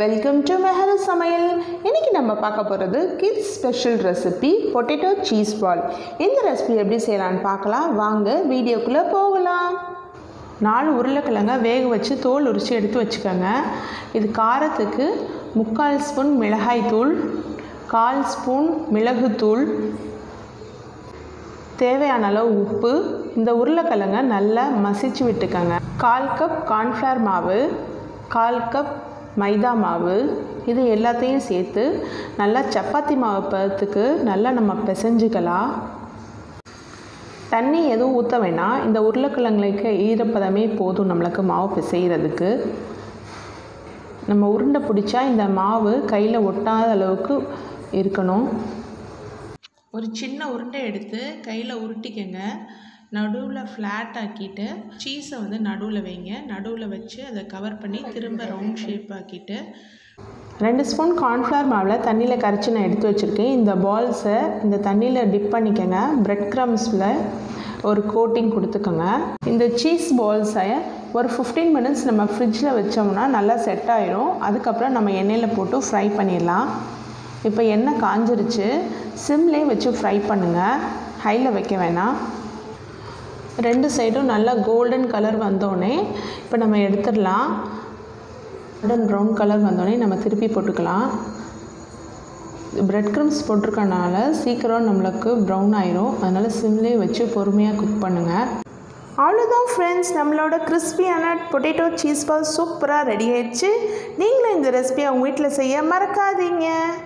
welcome to மெஹரு சமையல் இன்னைக்கு நம்ம பார்க்க போகிறது kids special recipe potato cheese ball இந்த ரெசிபி எப்படி செய்யலான்னு பார்க்கலாம் வாங்க வீடியோக்குள்ளே போகலாம் நாலு உருளைக்கிழங்க வேக வச்சு தோல் உரித்து எடுத்து வச்சுக்கோங்க இது காரத்துக்கு முக்கால் ஸ்பூன் மிளகாய் தூள் கால் ஸ்பூன் மிளகுத்தூள் தேவையான அளவு உப்பு இந்த உருளைக்கிழங்க நல்லா மசிச்சு விட்டுக்கோங்க கால் கப் கார்ன்ஃப்ளவர் மாவு கால் கப் மைதா மாவு இது எல்லாத்தையும் சேர்த்து நல்லா சப்பாத்தி மாவு பதத்துக்கு நல்லா நம்ம பிசைஞ்சுக்கலாம் தண்ணி எதுவும் ஊற்ற வேணாம் இந்த உருளைக்கிழங்குக்கு ஈரப்பதமே போதும் நம்மளுக்கு மாவு பிசைகிறதுக்கு நம்ம உருண்டை பிடிச்சா இந்த மாவு கையில் ஒட்டாத அளவுக்கு இருக்கணும் ஒரு சின்ன உருண்டை எடுத்து கையில் உருட்டிக்கங்க நடுவில் ஃப்ளாட் ஆக்கிட்டு சீஸை வந்து நடுவில் வைங்க நடுவில் வச்சு அதை கவர் பண்ணி திரும்ப ரவுண்ட் ஷேப் ஆக்கிட்டு ரெண்டு ஸ்பூன் கார்ன்ஃப்ளவர் மாவில் தண்ணியில் கரைச்சி நான் எடுத்து வச்சுருக்கேன் இந்த பால்ஸை இந்த தண்ணியில் டிப் பண்ணிக்கோங்க பிரெட் க்ரம்ஸில் ஒரு கோட்டிங் கொடுத்துக்கோங்க இந்த சீஸ் பால்ஸை ஒரு ஃபிஃப்டீன் மினிட்ஸ் நம்ம ஃப்ரிட்ஜில் வச்சோம்னா நல்லா செட் ஆயிரும் அதுக்கப்புறம் நம்ம எண்ணெயில் போட்டு ஃப்ரை பண்ணிடலாம் இப்போ எண்ணெய் காஞ்சிருச்சு சிம்லேயே வச்சு ஃப்ரை பண்ணுங்கள் ஹையில் வைக்க வேணாம் ரெண்டு சைடும் நல்லா கோல்டன் கலர் வந்தோடனே இப்போ நம்ம எடுத்துடலாம் கோல்டன் ப்ரௌன் கலர் வந்தோடனே நம்ம திருப்பி போட்டுக்கலாம் பிரெட் க்ரம்ஸ் போட்டிருக்கனால சீக்கிரம் நம்மளுக்கு ப்ரௌன் ஆயிரும் அதனால் சிம்லேயே வச்சு பொறுமையாக குக் பண்ணுங்கள் அவ்வளோதான் ஃப்ரெண்ட்ஸ் நம்மளோட கிறிஸ்பியான பொட்டேட்டோ சீஸ் பால் சூப்பராக ரெடி ஆயிடுச்சு நீங்களும் இந்த ரெசிபியை உங்கள் வீட்டில் செய்ய மறக்காதீங்க